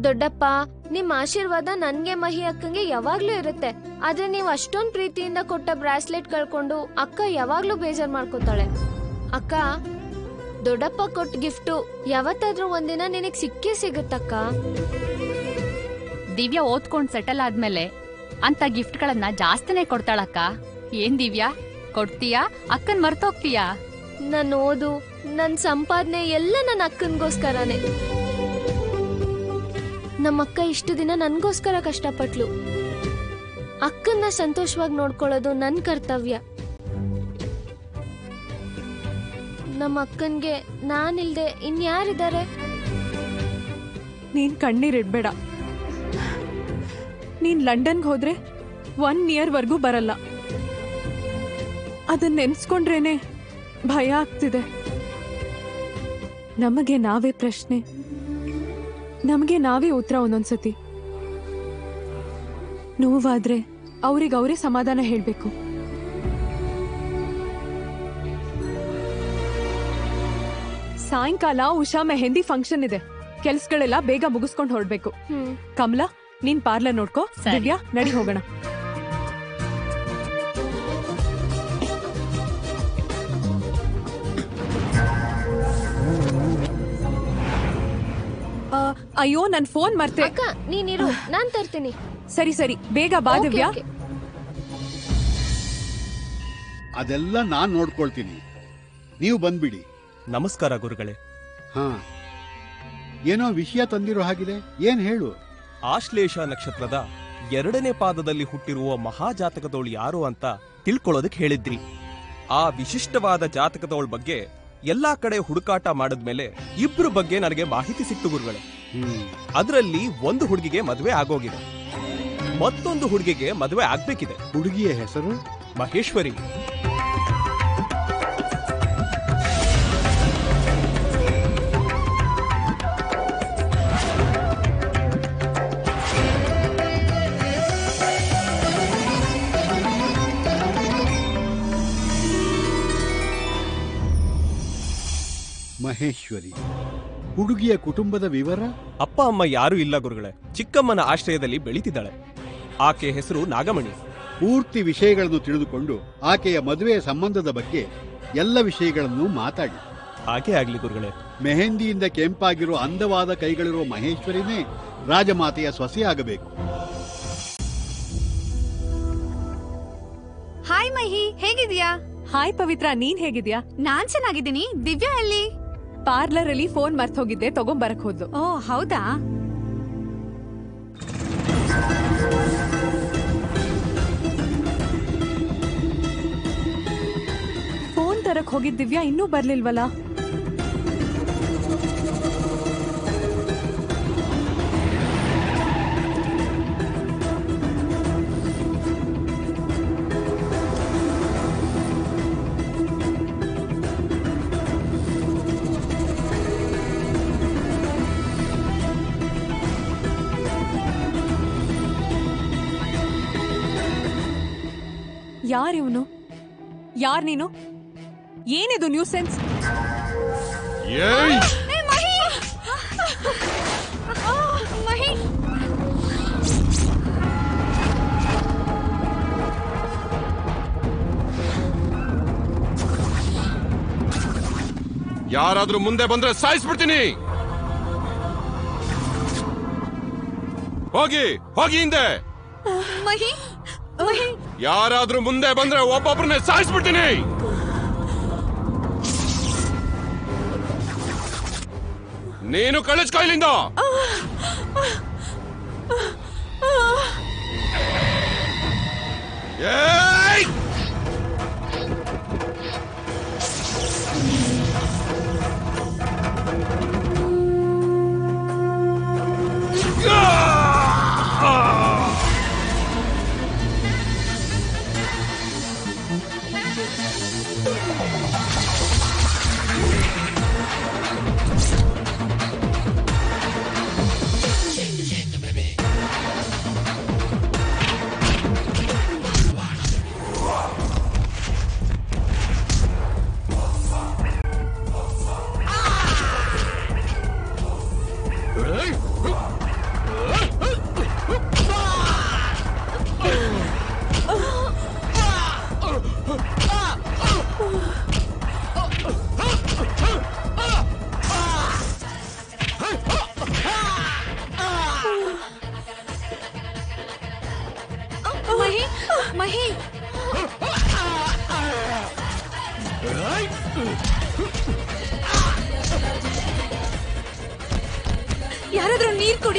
ದೊಡ್ಡಪ್ಪ ನಿಮ್ ಆಶೀರ್ವಾದ ನನ್ಗೆ ಮಹಿ ಅಕ್ಕಂಗೆ ಯಾವಾಗ್ಲೂ ಇರುತ್ತೆ ಆದ್ರೆ ನೀವ್ ಅಷ್ಟೊಂದ್ ಪ್ರೀತಿಯಿಂದ ಕೊಟ್ಟ ಬ್ರಾಸ್ಲೆಟ್ ಕಳ್ಕೊಂಡು ಅಕ್ಕ ಯಾವಾಗ್ಲೂ ಬೇಜಾರ್ ಮಾಡ್ಕೋತಾಳೆ ಅಕ್ಕ ದೊಡ್ಡಪ್ಪ ಕೊಟ್ಟ ಗಿಫ್ಟು ಯಾವತ್ತಾದ್ರೂ ಒಂದಿನ ನಿನಗ್ ಸಿಕ್ಕೇ ಸಿಗುತ್ತಕ್ಕ ದಿವ್ಯಾ ಓದ್ಕೊಂಡ್ ಸೆಟಲ್ ಆದ್ಮೇಲೆ ಅಂತ ಗಿಫ್ಟ್ಗಳನ್ನ ಜಾಸ್ತಿನೇ ಕೊಡ್ತಾಳಕ್ಕ ಏನ್ ದಿವ್ಯಾ ಕೊಡ್ತೀಯಾ ಅಕ್ಕನ್ ಮರ್ತೋಗ್ತೀಯಾ ನನ್ ಓದು ನನ್ ಸಂಪಾದನೆ ಎಲ್ಲ ನನ್ನ ಅಕ್ಕನ್ಗೋಸ್ಕರನೇ ನಮ್ಮಕ್ಕ ಇಷ್ಟು ದಿನ ನನ್ಗೋಸ್ಕರ ಕಷ್ಟಪಟ್ಲು ಅಕ್ಕನ್ನ ಸಂತೋಷವಾಗಿ ನೋಡ್ಕೊಳ್ಳೋದು ನನ್ ಕರ್ತವ್ಯ ನಮ್ಮ ಅಕ್ಕನ್ಗೆ ನಾನಿಲ್ದೆ ಇನ್ಯಾರಿದ್ದಾರೆ ನೀನ್ ಕಣ್ಣೀರಿಡ್ಬೇಡ ನೀನ್ ಲಂಡನ್ಗೆ ಹೋದ್ರೆ ಒನ್ ಇಯರ್ ವರ್ಗೂ ಬರಲ್ಲ ಅದನ್ನ ನೆನ್ಸ್ಕೊಂಡ್ರೇನೆ ಭಯ ಆಗ್ತಿದೆ ನಮಗೆ ನಾವೇ ಪ್ರಶ್ನೆ ನಮಗೆ ನಾವೇ ಉತ್ತರ ಒಂದೊಂದ್ಸತಿ ನೋವಾದ್ರೆ ಅವ್ರಿಗೆ ಅವರೇ ಸಮಾಧಾನ ಹೇಳ್ಬೇಕು ಸಾಯಂಕಾಲ ಉಷಾ ಮೆಹಂದಿ ಫಂಕ್ಷನ್ ಇದೆ ಕೆಲ್ಸಗಳೆಲ್ಲ ಬೇಗ ಮುಗಿಸ್ಕೊಂಡು ಹೊರಡ್ಬೇಕು ಹ್ಮ್ ಕಮಲಾ ನೀನ್ ಪಾರ್ಲರ್ ನೋಡ್ಕೋ ಸರಿ. ದಿವ್ಯಾ ನಡಿ ಹೋಗೋಣ ಆ, ಅಯ್ಯೋ ನನ್ ಫೋನ್ ಮರ್ತೆ ಅಕ್ಕ ನೀನಿರು ನಾನ್ ತರ್ತೀನಿ ಸರಿ ಸರಿ ಬೇಗ ಬಾ ಓಕೆ, ದಿವ್ಯಾ ಓಕೆ. ಅದೆಲ್ಲ ನಾನ್ ನೋಡ್ಕೊಳ್ತೀನಿ ನೀವು ಬಂದ್ಬಿಡಿ ನಮಸ್ಕಾರ ಗುರುಗಳೇ ಹಾ ಏನೋ ವಿಷಯ ತಂದಿರೋ ಹಾಗಿದೆ ಏನ್ ಹೇಳು ಆಶ್ಲೇಷ ನಕ್ಷತ್ರದ ಎರಡನೇ ಪಾದದಲ್ಲಿ ಹುಟ್ಟಿರುವ ಮಹಾಜಾತಕದವಳು ಯಾರು ಅಂತ ತಿಳ್ಕೊಳ್ಳೋದಕ್ಕೆ ಹೇಳಿದ್ರಿ ಆ ವಿಶಿಷ್ಟವಾದ ಜಾತಕದವಳ ಬಗ್ಗೆ ಎಲ್ಲಾ ಕಡೆ ಹುಡುಕಾಟ ಮಾಡಿದ್ಮೇಲೆ ಇಬ್ರು ಬಗ್ಗೆ ನನಗೆ ಮಾಹಿತಿ ಸಿಕ್ತು ಗುರುಗಳೇ ಹ್ಮ್ ಅದರಲ್ಲಿ ಒಂದು ಹುಡುಗಿಗೆ ಮದುವೆ ಆಗೋಗಿದೆ ಮತ್ತೊಂದು ಹುಡುಗಿಗೆ ಮದುವೆ ಆಗ್ಬೇಕಿದೆ ಹುಡುಗಿಯ ಹೆಸರು ಮಹೇಶ್ವರಿ ಮಹೇಶ್ವರಿ ಹುಡುಗಿಯ ಕುಟುಂಬದ ವಿವರ ಅಪ್ಪ ಅಮ್ಮ ಯಾರೂ ಇಲ್ಲ ಗುರುಗಳೇ ಚಿಕ್ಕಮ್ಮನ ಆಶ್ರಯದಲ್ಲಿ ಬೆಳೀತಿದ್ದಾಳೆ ಆಕೆ ಹೆಸರು ನಾಗಮಣಿ ಪೂರ್ತಿ ವಿಷಯಗಳನ್ನು ತಿಳಿದುಕೊಂಡು ಆಕೆಯ ಮದುವೆಯ ಸಂಬಂಧದ ಬಗ್ಗೆ ಎಲ್ಲ ವಿಷಯಗಳನ್ನು ಮಾತಾಡಿ ಹಾಗೆ ಆಗ್ಲಿ ಗುರುಗಳೇ ಮೆಹಂದಿಯಿಂದ ಕೆಂಪಾಗಿರೋ ಅಂದವಾದ ಕೈಗಳಿರೋ ಮಹೇಶ್ವರಿನೇ ರಾಜಮಾತೆಯ ಸೊಸೆಯಾಗಬೇಕು ಹಾಯ್ ಮಹಿ ಹೇಗಿದ್ಯಾ ಹಾಯ್ ಪವಿತ್ರ ನೀನ್ ಹೇಗಿದ್ಯಾ ನಾನ್ ಚೆನ್ನಾಗಿದ್ದೀನಿ ದಿವ್ಯಾ ಎಲ್ಲಿ ಪಾರ್ಲರ್ ಅಲ್ಲಿ ಫೋನ್ ಮರ್ತ್ ಹೋಗಿದ್ದೆ ತಗೊಂಬರಕ್ ಹೋದ್ಲು ಓ ಹೌದಾ ಫೋನ್ ತರಕ್ ಹೋಗಿದ್ ದಿವ್ಯಾ ಇನ್ನೂ ಬರ್ಲಿಲ್ವಲ್ಲ ಯಾರಿವ್ನು ಯಾರ್ ನೀನು ಏನಿದು ನ್ಯೂಸ್ ಸೆನ್ಸ್ ಮಹಿ ಯಾರಾದ್ರೂ ಮುಂದೆ ಬಂದ್ರೆ ಸಾಯಿಸ್ಬಿಡ್ತೀನಿ ಹೋಗಿ ಹೋಗಿ ಹಿಂದೆ ಮಹಿ ಮಹಿ ಯಾರಾದ್ರೂ ಮುಂದೆ ಬಂದ್ರೆ ಒಬ್ಬೊಬ್ರನ್ನೇ ಸಾಯಿಸ್ಬಿಡ್ತೀನಿ ನೀನು ಕಳಿಸ್ಕೊ ಇಲ್ಲಿಂದ ಏಯ್! ಯಾರಾದ್ರೂ ನೀರ್ ಕೊಡಿ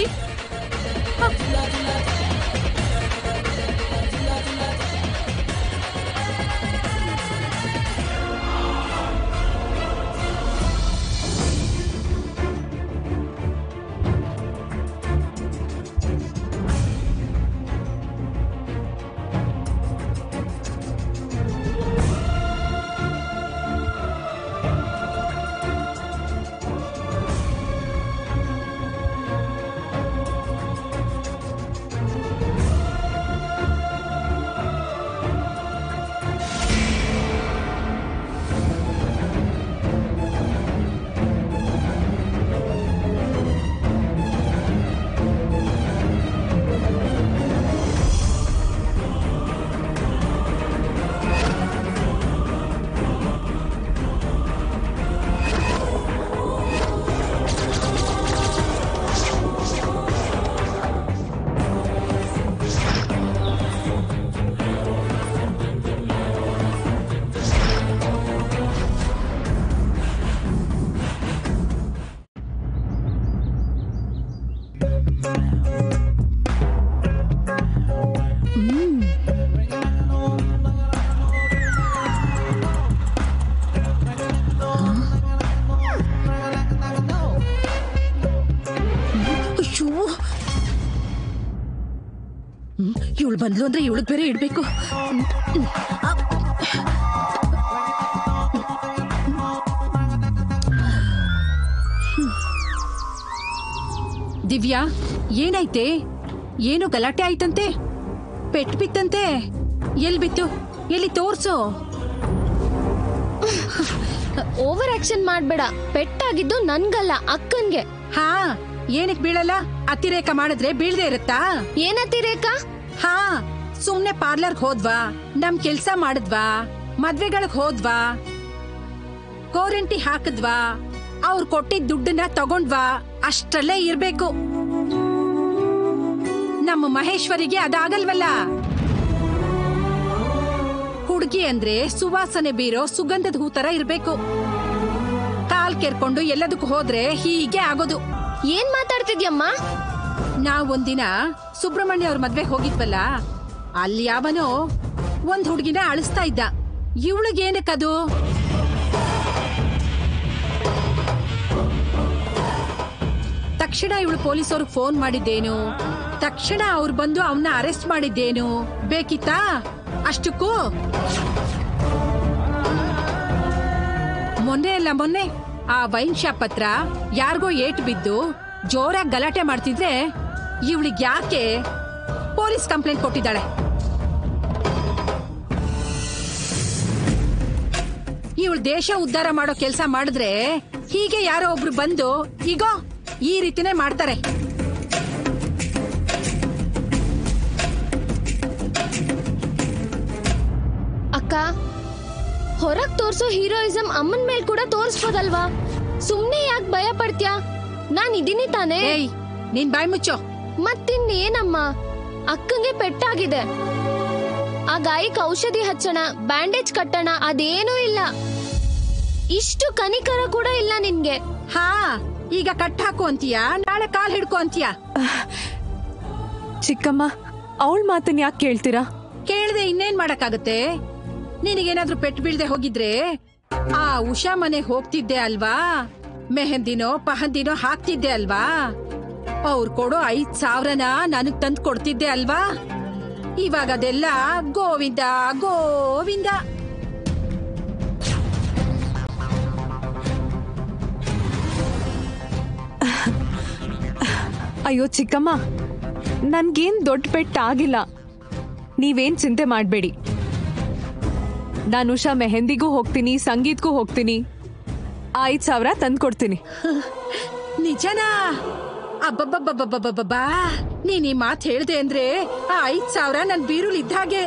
ಅಯ್ಯೋ ಇವಳು ಬಂದ್ಲು ಅಂದ್ರೆ ಇವಳಿಗೆ ಬೇರೆ ಇಡ್ಬೇಕು ದಿವ್ಯಾ ಏನಾಯ್ತೆ ಏನು ಗಲಾಟೆ ಆಯ್ತಂತೆ ಪೆಟ್ ಬಿತ್ತಂತೆ ಎಲ್ ಬಿತ್ತು ಎಲ್ಲಿ ತೋರ್ಸು ಓವರ್ ಆಕ್ಷನ್ ಮಾಡ್ಬೇಡ ಪೆಟ್ಟಾಗಿದ್ದು ನನ್ಗಲ್ಲ ಅಕ್ಕನ್ಗೆ ಹಾ ಏನಕ್ ಬೀಳಲ್ಲ ಅತಿರೇಕ ಮಾಡಿದ್ರೆ ಬೀಳ್ದೆ ಇರುತ್ತಾ ಏನತ್ತಿ ರೇಖಾ ಹಾ ಸುಮ್ನೆ ಪಾರ್ಲರ್ಗ್ ಹೋದ್ವಾ ನಮ್ ಕೆಲ್ಸ ಮಾಡಿದ್ವಾ ಮದ್ವೆಗಳ್ಗ್ ಹೋದ್ವಾ ಕೋರಂಟಿ ಹಾಕಿದ್ವಾ ಅವ್ರು ಕೊಟ್ಟಿದ್ ದುಡ್ಡನ್ನ ತಗೊಂಡ್ವಾ ಅಷ್ಟ್ರಲ್ಲೇ ಇರ್ಬೇಕು ನಮ್ಮ ಮಹೇಶ್ವರಿಗೆ ಅದಾಗಲ್ವಲ್ಲ ಹುಡುಗಿ ಅಂದ್ರೆ ಸುವಾಸನೆ ಬೀರೋ ಸುಗಂಧದ ಹೂ ತರ ಇರ್ಬೇಕು ಕಾಲ್ ಕೆರ್ಕೊಂಡು ಎಲ್ಲದಕ್ಕೂ ಹೋದ್ರೆ ಹೀಗೆ ಆಗೋದು ಏನ್ ಮಾತಾಡ್ತಿದ್ಯಮ್ಮ ನಾವ್ ಒಂದಿನ ಸುಬ್ರಹ್ಮಣ್ಯ ಅವ್ರ ಮದ್ವೆ ಹೋಗಿದ್ವಲ್ಲ ಅಲ್ಲಿ ಯಾವನೋ ಒಂದ್ ಹುಡುಗಿನ ಅಳಿಸ್ತಾ ಇದ್ದ ಇವಳಿಗೇನಕ್ಕದು ತಕ್ಷಣ ಇವಳು ಪೊಲೀಸವ್ರಿಗೆ ಫೋನ್ ಮಾಡಿದ್ದೇನು ತಕ್ಷಣ ಅವ್ರು ಬಂದು ಅವನ್ನ ಅರೆಸ್ಟ್ ಮಾಡಿದ್ದೇನು ಬೇಕಿತ್ತಾ ಅಷ್ಟಕ್ಕೂ ಮೊನ್ನೆ ಅಲ್ಲ ಮೊನ್ನೆ ಆ ವೈನ್ ಶಾಪ್ ಹತ್ರ ಯಾರಿಗೋ ಏಟ್ ಬಿದ್ದು ಜೋರಾಗಿ ಗಲಾಟೆ ಮಾಡ್ತಿದ್ರೆ ಇವಳಿಗೆ ಯಾಕೆ ಪೊಲೀಸ್ ಕಂಪ್ಲೇಂಟ್ ಕೊಟ್ಟಿದ್ದಾಳೆ ಇವಳು ದೇಶ ಉದ್ಧಾರ ಮಾಡೋ ಕೆಲಸ ಮಾಡಿದ್ರೆ ಹೀಗೆ ಯಾರೋ ಒಬ್ರು ಬಂದು ಈಗೋ ಈ ರೀತಿನೇ ಮಾಡ್ತಾರೆ ಅಕ್ಕ ಹೊರಗ್ ತೋರ್ಸೋ ಹೀರೋಯಿಸಂ ಅಮ್ಮನ್ ಮೇಲ್ ಕೂಡ ತೋರಿಸ್ಬೋದಲ್ವಾ ಸುಮ್ನೆ ಯಾಕೆ ಭಯ ಪಡ್ತ್ಯಾ ನಾನ್ ಇದೀನಿ ತಾನೇ ಏಯ್ ನೀನ್ ಬಾಯ್ ಮುಚ್ಚೋ ಮತ್ತಿನ್ನೇನಮ್ಮ ಅಕ್ಕಂಗೆ ಪೆಟ್ಟಾಗಿದೆ ಆ ಗಾಯಕ್ಕೆ ಔಷಧಿ ಹಚ್ಚೋಣ ಬ್ಯಾಂಡೇಜ್ ಕಟ್ಟೋಣ ಅದೇನೂ ಇಲ್ಲ ಇಷ್ಟು ಕನಿಕರ ಕೂಡ ಇಲ್ಲ ನಿನ್ಗೆ ಹಾ ಈಗ ಕಟ್ ಹಾಕು ಅಂತೀಯಾ ನಾಳೆ ಕಾಲ್ ಹಿಡ್ಕೊ ಅಂತೀಯಾ ಚಿಕ್ಕಮ್ಮ ಅವಳ ಮಾತನ್ನ ಯಾಕೆ ಕೇಳ್ತೀರಾ ಕೇಳ್ದೆ ಇನ್ನೇನ್ ಮಾಡಕ್ಕಾಗತ್ತೆ ನಿನಗೇನಾದ್ರೂ ಪೆಟ್ಟು ಬೀಳ್ದೆ ಹೋಗಿದ್ರೆ ಆ ಉಷಾ ಮನೆ ಹೋಗ್ತಿದ್ದೆ ಅಲ್ವಾ ಮೆಹಂದಿನೋ ಪಹಂದಿನೋ ಹಾಕ್ತಿದ್ದೆ ಅಲ್ವಾ ಅವ್ರು ಕೊಡೋ ಐದ್ ಸಾವಿರನ ನನಗ್ ತಂದ್ ಕೊಡ್ತಿದ್ದೆ ಅಲ್ವಾ ಇವಾಗ ಅದೆಲ್ಲ ಗೋವಿಂದ ಗೋವಿಂದ ಅಯ್ಯೋ ಚಿಕ್ಕಮ್ಮ ನನ್ಗೇನ್ ದೊಡ್ಡ ಪೆಟ್ಟ ಆಗಿಲ್ಲ ನೀವೇನ್ ಚಿಂತೆ ಮಾಡಬೇಡಿ ನಾನು ಉಷಾ ಮೆಹಂದಿಗೂ ಹೋಗ್ತೀನಿ ಸಂಗೀತ್ಗೂ ಹೋಗ್ತೀನಿ ಐದ್ ಸಾವಿರ ತಂದ್ಕೊಡ್ತೀನಿ ನಿಜನಾ ಅಬ್ಬಬ್ಬಬ್ಬಬ್ಬಬ್ಬಬ್ಬಾ ನೀನ್ ಈ ಮಾತ್ ಹೇಳ್ದೆ ಅಂದ್ರೆ ಆ ಐದ್ ಸಾವಿರ ನನ್ ಬೀರುಲ್ ಇದ್ದ ಹಾಗೆ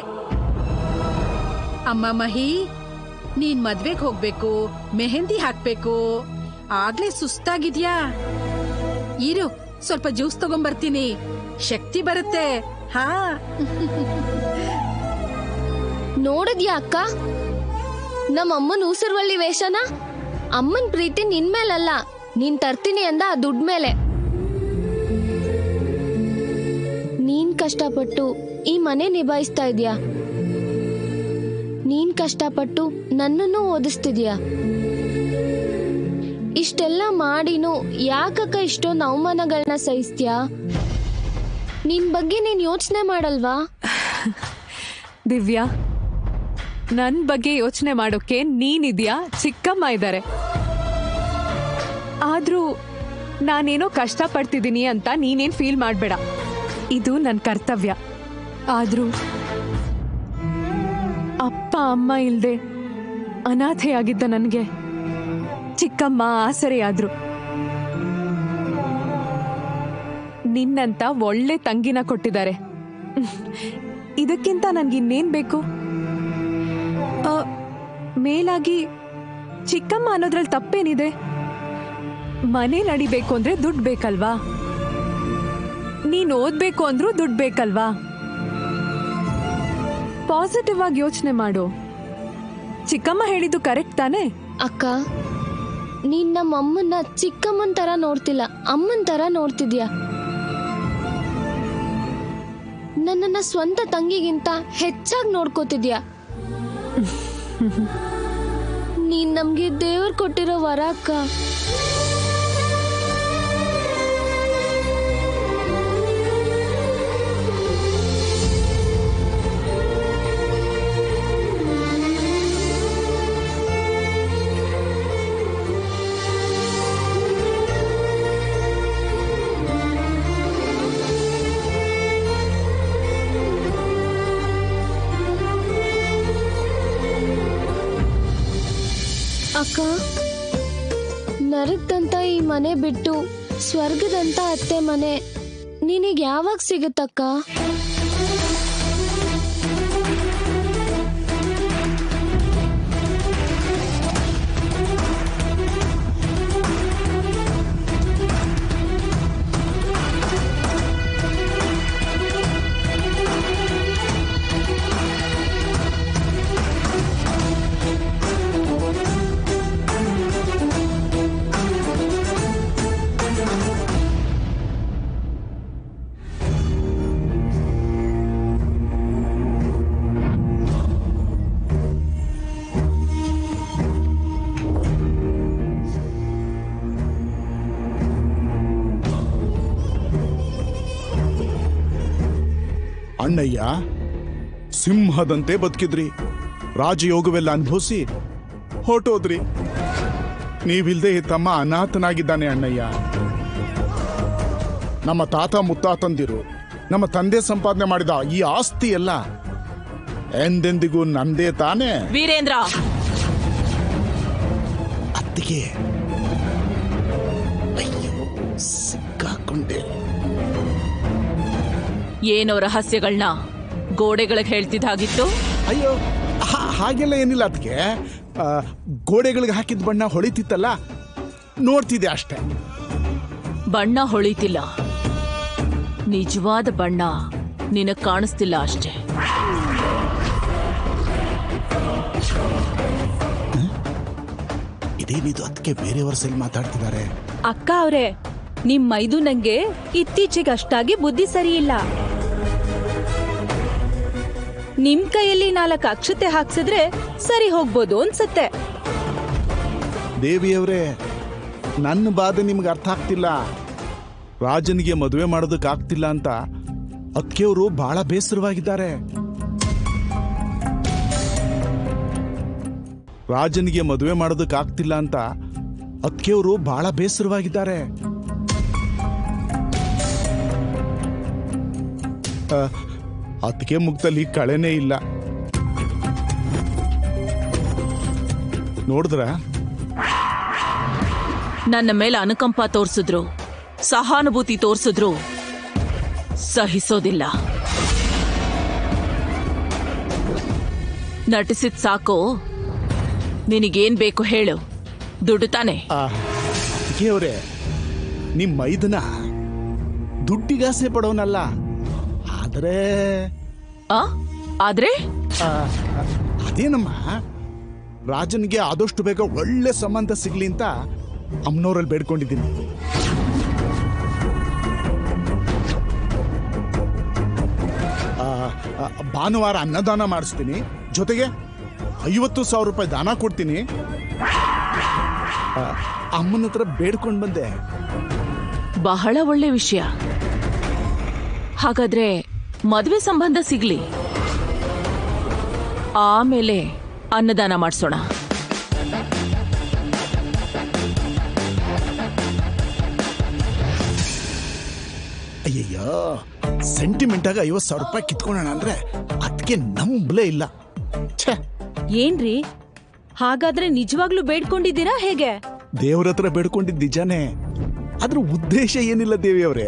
ಅಮ್ಮ ಮಹಿ ನೀನ್ ಮದ್ವೆಗ್ ಹೋಗ್ಬೇಕು ಮೆಹಂದಿ ಹಾಕ್ಬೇಕು ಆಗ್ಲೇ ಸುಸ್ತಾಗಿದ್ಯಾ ಇರು ಸ್ವಲ್ಪ ಜ್ಯೂಸ್ ತಗೊಂಬರ್ತೀನಿ ಶಕ್ತಿ ಬರುತ್ತೆ ಹಾ ನೋಡಿದ್ಯಾ ಅಕ್ಕ ನಮ್ಮ ಅಮ್ಮನ ಉಸಿರುವಳ್ಳಿ ವೇಷನ ಅಮ್ಮನ್ ಪ್ರೀತಿ ನಿನ್ ಮೇಲಲ್ಲ ನೀನ್ ತರ್ತೀನಿ ಅಂದ ಆ ದುಡ್ಡು ಮೇಲೆ ನೀನ್ ಕಷ್ಟಪಟ್ಟು ಈ ಮನೆ ನಿಭಾಯಿಸ್ತಾ ಇದ್ಯಾ ನೀನ್ ಕಷ್ಟಪಟ್ಟು ನನ್ನನ್ನು ಓದಿಸ್ತಿದ್ಯಾ ಇಷ್ಟೆಲ್ಲ ಮಾಡಿನೂ ಯಾಕಕ್ಕ ಇಷ್ಟೊಂದು ಅವಮಾನಗಳನ್ನ ಸಹಿಸ್ತ್ಯಾ ನಿನ್ ಬಗ್ಗೆ ನೀನ್ ಯೋಚನೆ ಮಾಡಲ್ವಾ ದಿವ್ಯಾ ನನ್ ಬಗ್ಗೆ ಯೋಚನೆ ಮಾಡೋಕೆ ನೀನಿದ್ಯಾ ಚಿಕ್ಕಮ್ಮ ಇದ್ದಾರೆ ಆದ್ರೂ ನಾನೇನೋ ಕಷ್ಟ ಪಡ್ತಿದ್ದೀನಿ ಅಂತ ನೀನೇನ್ ಫೀಲ್ ಮಾಡ್ಬೇಡ ಇದು ನನ್ನ ಕರ್ತವ್ಯ ಆದ್ರೂ ಅಪ್ಪ ಅಮ್ಮ ಇಲ್ದೆ ಅನಾಥೆಯಾಗಿದ್ದ ನನಗೆ ಚಿಕ್ಕಮ್ಮ ಆಸರೆಯಾದ್ರು ನಿನ್ನಂತ ಒಳ್ಳೆ ತಂಗಿನ ಕೊಟ್ಟಿದ್ದಾರೆ ಇದಕ್ಕಿಂತ ನನ್ಗಿನ್ನೇನ್ ಬೇಕು ಆ, ಮೇಲಾಗಿ ಚಿಕ್ಕಮ್ಮ ಅನ್ನೋದ್ರಲ್ಲಿ ತಪ್ಪೇನಿದೆ ಮನೆ ನಡಿಬೇಕು ಅಂದ್ರೆ ದುಡ್ಡು ಬೇಕಲ್ವಾ ನೀನ್ ಓದ್ಬೇಕು ಅಂದ್ರೂ ದುಡ್ಡು ಬೇಕಲ್ವಾ ಪಾಸಿಟಿವ್ ಆಗಿ ಯೋಚನೆ ಮಾಡು ಚಿಕ್ಕಮ್ಮ ಹೇಳಿದ್ದು ಕರೆಕ್ಟ್ ತಾನೇ ಅಕ್ಕ ನೀನ್ ನಮ್ಮ ಅಮ್ಮನ್ನ ಚಿಕ್ಕಮ್ಮನ್ ತರ ನೋಡ್ತಿಲ್ಲ ಅಮ್ಮನ್ ತರ ನೋಡ್ತಿದ್ಯಾ ನನ್ನನ್ನ ಸ್ವಂತ ತಂಗಿಗಿಂತ ಹೆಚ್ಚಾಗಿ ನೋಡ್ಕೋತಿದ್ಯಾ ನೀನ್ ನಮ್ಗೆ ದೇವ್ರು ಕೊಟ್ಟಿರೋ ವರ ಅಕ್ಕ ಅಕ್ಕ ನರಕದಂತ ಈ ಮನೆ ಬಿಟ್ಟು ಸ್ವರ್ಗದಂತ ಅತ್ತೆ ಮನೆ ನಿನಗೆ ಯಾವಾಗ ಸಿಗುತ್ತಕ್ಕ ಅಣ್ಣಯ್ಯ ಸಿಂಹದಂತೆ ಬದುಕಿದ್ರಿ ರಾಜಯೋಗವೆಲ್ಲ ಅನುಭವಿಸಿ ಹೊರಟೋದ್ರಿ ನೀವಿಲ್ದೆ ಈ ತಮ್ಮ ಅನಾಥನಾಗಿದ್ದಾನೆ ಅಣ್ಣಯ್ಯ ನಮ್ಮ ತಾತ ಮುತ್ತಾತಂದಿರು ನಮ್ಮ ತಂದೆ ಸಂಪಾದನೆ ಮಾಡಿದ ಈ ಆಸ್ತಿ ಎಲ್ಲ ಎಂದೆಂದಿಗೂ ನಂದೇ ತಾನೇ ವೀರೇಂದ್ರ ಅತ್ತಿಗೆ ಅಯ್ಯೋ ಸಿಕ್ಕಾಕೊಂಡೆ ಏನೋ ರಹಸ್ಯಗಳನ್ನ ಗೋಡೆಗಳಿಗೆ ಹೇಳ್ತಿದ್ದಾಗಿತ್ತು ಅಯ್ಯೋ ಹಾ- ಹಾಗೆಲ್ಲ ಏನಿಲ್ಲ ಅದಕ್ಕೆ ಗೋಡೆಗಳಿಗೆ ಹಾಕಿದ ಬಣ್ಣ ಹೊಳಿತಿತ್ತಲ್ಲ ನೋಡ್ತಿದ್ದೆ ಅಷ್ಟೇ ಬಣ್ಣ ಹೊಳಿತಿಲ್ಲ ನಿಜವಾದ ಬಣ್ಣ ನಿನಗ್ ಕಾಣಿಸ್ತಿಲ್ಲ ಅಷ್ಟೇ ಇದೇನಿದು ಅದಕ್ಕೆ ಬೇರೆಯವ್ರ ಸೈಲ್ ಮಾತಾಡ್ತಿದ್ದಾರೆ ಅಕ್ಕ ಅವ್ರೆ ನಿಮ್ ಮೈದು ನಂಗೆ ಇತ್ತೀಚೆಗೆ ಅಷ್ಟಾಗಿ ಬುದ್ಧಿ ಸರಿ ಇಲ್ಲ ನಿಮ್ ಕೈಯಲ್ಲಿ ನಾಲ್ಕು ಅಕ್ಷತೆ ಹಾಕ್ಸಿದ್ರೆ ಸರಿ ಹೋಗ್ಬೋದು ಅನ್ಸತ್ತೆ ದೇವಿಯವರೇ ನನ್ನ ಬಾಧೆ ನಿಮ್ಗೆ ಅರ್ಥ ಆಗ್ತಿಲ್ಲ ರಾಜನಿಗೆ ಮದುವೆ ಮಾಡೋದಕ್ಕಾಗ್ತಿಲ್ಲ ಅಂತ ಅಕ್ಕಿಯವರು ಬಹಳ ಬೇಸರವಾಗಿದ್ದಾರೆ ರಾಜನಿಗೆ ಮದುವೆ ಮಾಡೋದಕ್ಕಾಗ್ತಿಲ್ಲ ಅಂತ ಅಕ್ಕಿಯವರು ಬಹಳ ಬೇಸರವಾಗಿದ್ದಾರೆ ಅದಕ್ಕೆ ಮುಖದಲ್ಲಿ ಕಳೆನೇ ಇಲ್ಲ ನೋಡಿದ್ರ ನನ್ನ ಮೇಲೆ ಅನುಕಂಪ ತೋರ್ಸಿದ್ರು ಸಹಾನುಭೂತಿ ತೋರ್ಸಿದ್ರು ಸಹಿಸೋದಿಲ್ಲ ನಟಿಸಿದ್ ಸಾಕು ನಿನಗೇನ್ ಬೇಕು ಹೇಳು ದುಡ್ಡು ತಾನೆ ಅವರೇ ನಿಮ್ಮ ಮೈದನ ದುಡ್ಡಿಗಾಸೆ ಪಡೋನಲ್ಲ ಆದರೆ ಆ ಆದ್ರೆ ಅದೇನಮ್ಮ ರಾಜನ್ಗೆ ಆದಷ್ಟು ಬೇಗ ಒಳ್ಳೆ ಸಂಬಂಧ ಸಿಗ್ಲಿ ಅಂತ ಅಮ್ಮನವ್ರಲ್ಲಿ ಬೇಡ್ಕೊಂಡಿದ್ದೀನಿ ಆ, ಆ, ಭಾನುವಾರ ಅನ್ನದಾನ ಮಾಡಿಸ್ತೀನಿ ಜೊತೆಗೆ ಐವತ್ತು ಸಾವಿರ ರೂಪಾಯಿ ದಾನ ಕೊಡ್ತೀನಿ ಆ, ಅಮ್ಮನ ಹತ್ರ ಬೇಡ್ಕೊಂಡು ಬಂದೆ ಬಹಳ ಒಳ್ಳೆ ವಿಷಯ ಹಾಗಾದ್ರೆ ಮದುವೆ ಸಂಬಂಧ ಸಿಗ್ಲಿ ಆಮೇಲೆ ಅನ್ನದಾನ ಮಾಡಿಸೋಣ ಅಯ್ಯಯ್ಯೋ ಸೆಂಟಿಮೆಂಟ್ ಆಗ ಐವತ್ತು ಸಾವಿರ ರೂಪಾಯಿ ಕಿತ್ಕೊಳ್ಳೋಣ ಅಂದ್ರೆ ಅದಕ್ಕೆ ನಂಬಲೇ ಇಲ್ಲ ಛೇ ಏನ್ರಿ ಹಾಗಾದ್ರೆ ನಿಜವಾಗ್ಲೂ ಬೇಡ್ಕೊಂಡಿದ್ದೀರಾ ಹೇಗೆ ದೇವ್ರ ಹತ್ರ ಬೇಡ್ಕೊಂಡಿದ್ದು ನಿಜಾನೇ ಅದ್ರ ಉದ್ದೇಶ ಏನಿಲ್ಲ ದೇವಿಯವರೇ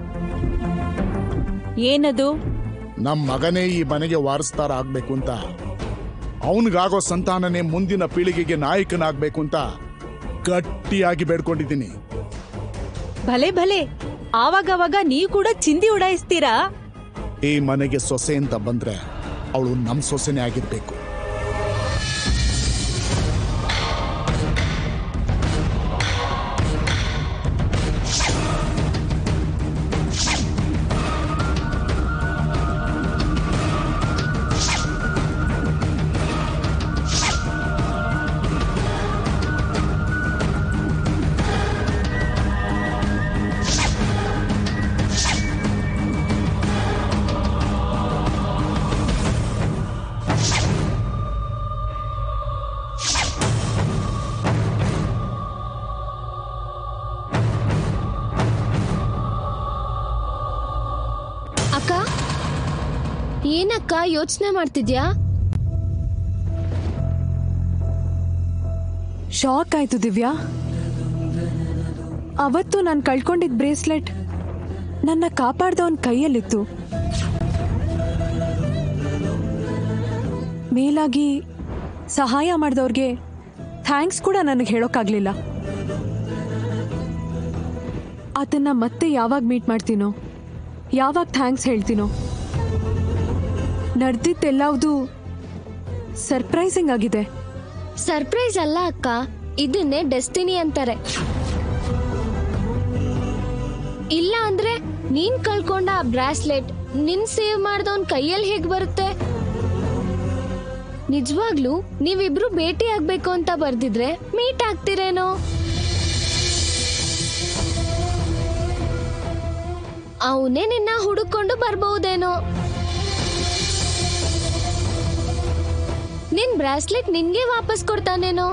ಏನದು ನಮ್ಮ ಮಗನೇ ಈ ಮನೆಗೆ ವಾರಸ್ತಾರ ಆಗ್ಬೇಕು ಅಂತ ಅವನಿಗಾಗೋ ಸಂತಾನನೇ ಮುಂದಿನ ಪೀಳಿಗೆಗೆ ನಾಯಕನಾಗ್ಬೇಕು ಅಂತ ಗಟ್ಟಿಯಾಗಿ ಬೇಡ್ಕೊಂಡಿದ್ದೀನಿ ಭಲೆ ಭಲೆ ಆವಾಗವಾಗ ನೀವು ಕೂಡ ಚಿಂದಿ ಉಡಾಯಿಸ್ತೀರಾ ಈ ಮನೆಗೆ ಸೊಸೆ ಅಂತ ಬಂದ್ರೆ ಅವಳು ನಮ್ ಸೊಸೆನೇ ಆಗಿರ್ಬೇಕು ಅಕ್ಕ ಏನಕ್ಕ ಯೋಚನೆ ಮಾಡ್ತಿದ್ಯಾ ಶಾಕ್ ಆಯ್ತು ದಿವ್ಯಾ ಅವತ್ತು ನಾನು ಕಳ್ಕೊಂಡಿದ್ದ ಬ್ರೇಸ್ಲೆಟ್ ನನ್ನ ಕಾಪಾಡ್ದವನ್ ಕೈಯಲ್ಲಿತ್ತು ಮೇಲಾಗಿ ಸಹಾಯ ಮಾಡಿದವ್ರಿಗೆ ಥ್ಯಾಂಕ್ಸ್ ಕೂಡ ನನಗೆ ಹೇಳೋಕ್ಕಾಗ್ಲಿಲ್ಲ ಅದನ್ನ ಮತ್ತೆ ಯಾವಾಗ ಮೀಟ್ ಮಾಡ್ತೀನೋ ಯಾವಾಗ ಥ್ಯಾಂಕ್ಸ್ ಹೇಳ್ತೀನೋ ನಡೆದಿದ್ದೆಲ್ಲವುದು ಸರ್ಪ್ರೈಸಿಂಗ್ ಆಗಿದೆ ಸರ್ಪ್ರೈಸ್ ಅಲ್ಲ ಅಕ್ಕ ಇದನ್ನೇ ಡೆಸ್ಟಿನಿ ಅಂತಾರೆ ಇಲ್ಲ ಅಂದ್ರೆ ನೀನ್ ಕಳ್ಕೊಂಡ ಆ ಬ್ರಾಸ್ಲೆಟ್ ನಿನ್ ಸೇವ್ ಮಾಡ್ದವನ್ ಕೈಯಲ್ಲಿ ಹೇಗ್ ಬರುತ್ತೆ ನಿಜವಾಗ್ಲೂ ನೀವಿಬ್ರು ಭೇಟಿ ಆಗ್ಬೇಕು ಅಂತ ಬರ್ದಿದ್ರೆ ಮೀಟ್ ಆಗ್ತಿರೇನೋ ಅವನೇ ನಿನ್ನ ಹುಡುಕೊಂಡು ಬರ್ಬಹುದೇನೋ ನಿನ್ ಬ್ರಾಸ್ಲೆಟ್ ನಿನ್ಗೆ ವಾಪಸ್ ಕೊಡ್ತಾನೇನೋ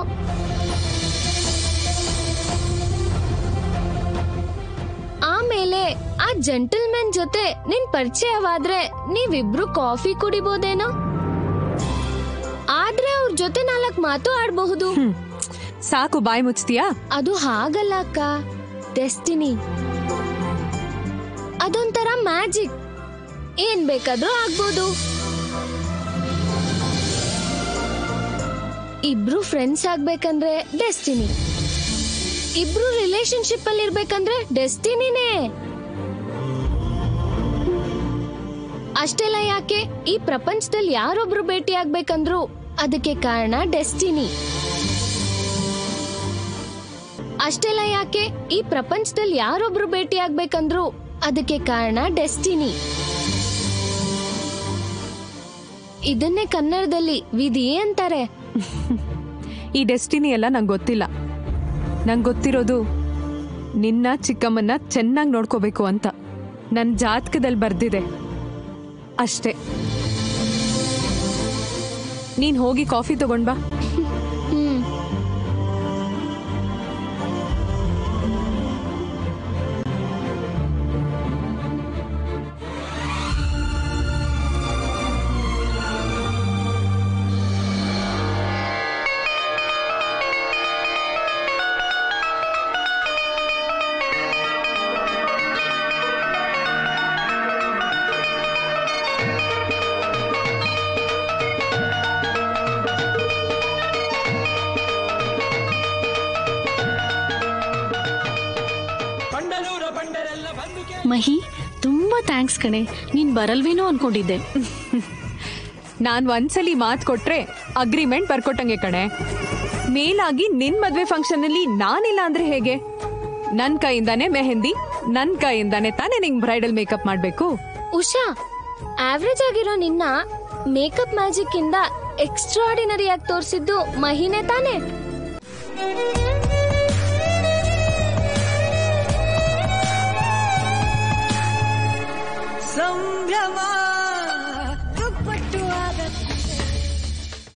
ಆಮೇಲೆ ಆ ಜೆಂಟಲ್ಮನ್ ಜೊತೆ ನಿನ್ ಪರಿಚಯವಾದ್ರೆ ನೀವಿಬ್ರು ಕಾಫಿ ಕುಡಿಬೋದೇನೋ ಆದ್ರೆ ಅವ್ರ ಜೊತೆ ನಾಲ್ಕ್ ಮಾತು ಆಡ್ಬಹುದು ಸಾಕು ಬಾಯಿ ಮುಚ್ತೀಯಾ ಅದು ಹಾಗಲ್ಲ ಅಕ್ಕ ಡೆಸ್ಟಿನಿ ಅದೊಂಥರ ಮ್ಯಾಜಿಕ್ ಏನ್ ಬೇಕಾದ್ರೂ ಆಗ್ಬೋದು ಇಬ್ರು ಫ್ರೆಂಡ್ಸ್ ಆಗ್ಬೇಕಂದ್ರೆ ಡೆಸ್ಟಿನಿ ಇಬ್ರು ರಿಲೇಶನ್ಶಿಪ್ ಅಲ್ಲಿ ಇರ್ಬೇಕಂದ್ರೆ ಡೆಸ್ಟಿನಿನೇ ಅಷ್ಟೆಲ್ಲ ಯಾಕೆ ಈ ಪ್ರಪಂಚದಲ್ಲಿ ಯಾರೊಬ್ರು ಭೇಟಿ ಆಗ್ಬೇಕಂದ್ರು ಅದಕ್ಕೆ ಕಾರಣ ಡೆಸ್ಟಿನಿ ಅಷ್ಟೆಲ್ಲ ಯಾಕೆ ಈ ಪ್ರಪಂಚದಲ್ಲಿ ಯಾರೊಬ್ರು ಭೇಟಿ ಆಗ್ಬೇಕಂದ್ರು ಅದಕ್ಕೆ ಕಾರಣ ಡೆಸ್ಟಿನಿ ಇದನ್ನೇ ಕನ್ನಡದಲ್ಲಿ ವಿಧಿ ಅಂತಾರೆ ಈ ಡೆಸ್ಟಿನಿ ಎಲ್ಲ ನಂಗೆ ಗೊತ್ತಿಲ್ಲ ನಂಗೆ ಗೊತ್ತಿರೋದು ನಿನ್ನ ಚಿಕ್ಕಮ್ಮನ್ನ ಚೆನ್ನಾಗಿ ನೋಡ್ಕೋಬೇಕು ಅಂತ ನನ್ನ ಜಾತಕದಲ್ಲಿ ಬರ್ದಿದೆ ಅಷ್ಟೇ ನೀನ್ ಹೋಗಿ ಕಾಫಿ ತಗೊಂಡ್ ಬಾ ಹ್ಮ್ ಮಹಿ ತುಂಬಾ ಥ್ಯಾಂಕ್ಸ್ ಕಣೆ ನೀನ್ ಬರಲ್ವೇನೋ ಅನ್ಕೊಂಡಿದ್ದೆ ನಾನ್ ಒಂದ್ಸಲಿ ಮಾತು ಕೊಟ್ರೆ ಅಗ್ರಿಮೆಂಟ್ ಬರ್ಕೊಟ್ಟಂಗೆ ಕಣೆ ಮೇಲಾಗಿ ನಿನ್ ಮದ್ವೆ ಫಂಕ್ಷನ್ ಅಲ್ಲಿ ನಾನಿಲ್ಲ ಅಂದ್ರೆ ಹೇಗೆ ನನ್ ಕೈಯಿಂದಾನೇ ಮೆಹಂದಿ ನನ್ ಕೈಯಿಂದಾನೇ ತಾನೇ ನಿಂಗ್ ಬ್ರೈಡಲ್ ಮೇಕಪ್ ಮಾಡ್ಬೇಕು ಉಷಾ ಆವ್ರೇಜ್ ಆಗಿರೋ ನಿನ್ನ ಮೇಕಪ್ ಮ್ಯಾಜಿಕ್ ಇಂದ ಎಕ್ಸ್ಟ್ರಾಡಿನರಿ ಆಗಿ ತೋರಿಸಿದ್ದು ಮಹಿನೆ ತಾನೇ ಸಂಭ್ರಮ